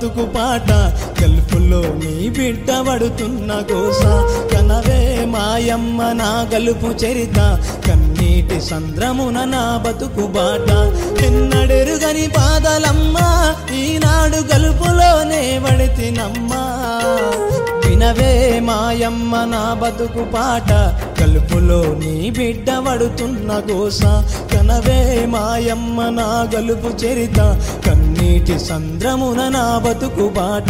బతుకు పాట గల్ఫులో నీ బిడ్డ పడుతున్న గోస కనవే మాయమ్మ నా గలుపు చరిత కన్నీటి సంద్రమున నా బతుకు బాట ఎన్నడెరుగని బాధలమ్మ ఈనాడు గలుపులోనే పడితినమ్మా వినవే మాయమ్మ నా బతుకు పాట కలుపులో నీ బిడ్డ పడుతున్న గోస కనవే మాయమ్మ నా గలుపు చరిత కన్నీటి సంద్రమున నా బతుకు బాట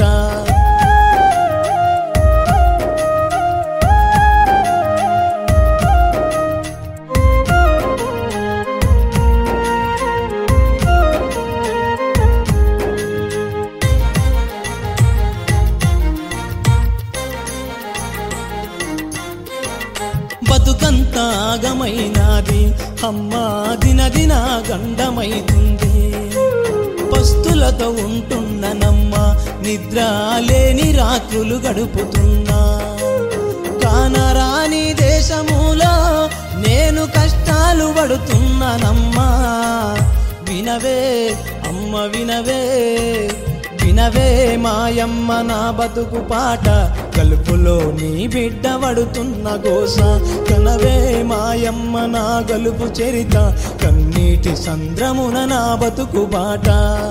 బతుకంత ఆగమైనాది అమ్మా దిన దిన గండమైతుంది పస్తులతో ఉంటున్ననమ్మ నిద్ర లేని రాత్రులు గడుపుతున్నా కానరాని దేశములో నేను కష్టాలు పడుతున్నానమ్మా వినవే అమ్మ వినవే వినవే మాయమ్మ నా బతుకు పాట గలుపులో నీ బిడ్డ పడుతున్న గోస కనవే మాయమ్మ నా గలుపు చరిత కన్నీటి సంద్రమున నా బతుకు బాట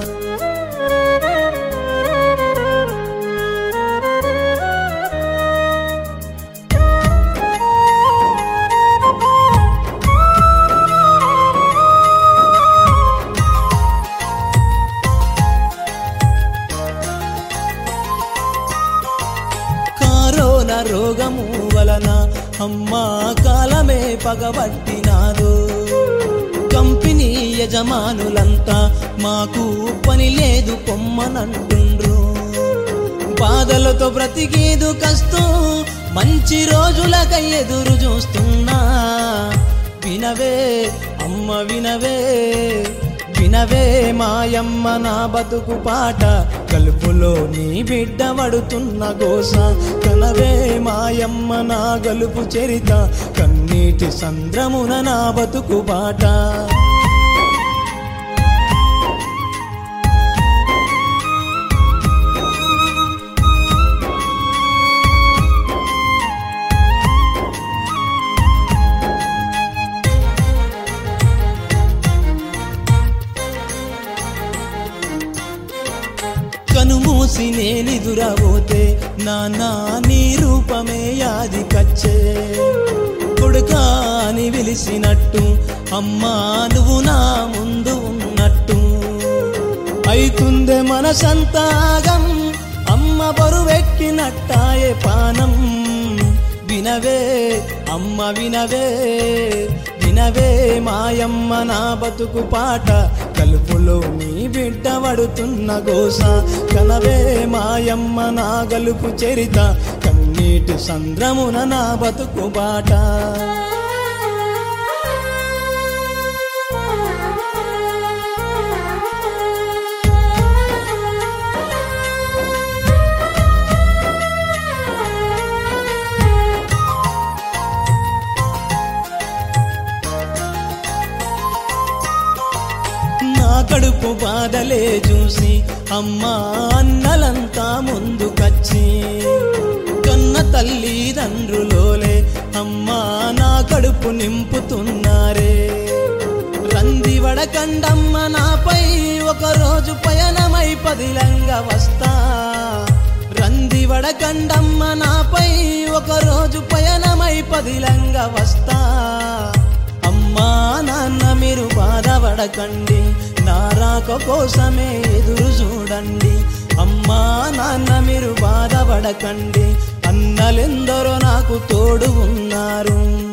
కరోనా రోగము వలన అమ్మా కాలమే పగబట్టినాదు కంపెనీ యజమానులంతా మాకు పని లేదు పొమ్మనంటుండ్రు బాధలతో బ్రతికేదు కష్టం మంచి రోజులకై ఎదురు చూస్తున్నా వినవే అమ్మ వినవే వినవే మాయమ్మ నా బతుకు పాట గలుపులో నీ బిడ్డ పడుతున్న గోస కనవే మాయమ్మ నా గలుపు చరిత కన్నీటి సంద్రమున నా బతుకు బాట కనుమూసి నేనిదురబోతే నానా నీ రూపమే యాది కచ్చే కొడుకా అని పిలిచినట్టు అమ్మా నువ్వు నా ముందు ఉన్నట్టు అయితుందే మనసంతాగం అమ్మ బరువెక్కినట్టాయే పానం వినవే అమ్మ వినవే వినవే మాయమ్మ నా బతుకు పాట కలుపులో నీ బిడ్డ పడుతున్న గోస కనవే మాయమ్మ నా గలుపు చరిత కన్నీటి సంద్రమున నా బతుకు బాట నా కడుపు బాధలే చూసి అమ్మా అన్నలంతా ముందుకొచ్చి కన్న తల్లిదండ్రులోలే అమ్మా నా కడుపు నింపుతున్నారే రంది వడకండమ్మ నాపై ఒక రోజు పయనమై పదిలంగా వస్తా రంది వడకండమ్మ నాపై ఒక రోజు పయనమై పదిలంగా వస్తా అమ్మా నాన్న మీరు బాధపడకండి నా రాక కోసమే ఎదురు చూడండి అమ్మా నాన్న మీరు బాధపడకండి అన్నలెందరో నాకు తోడు ఉన్నారు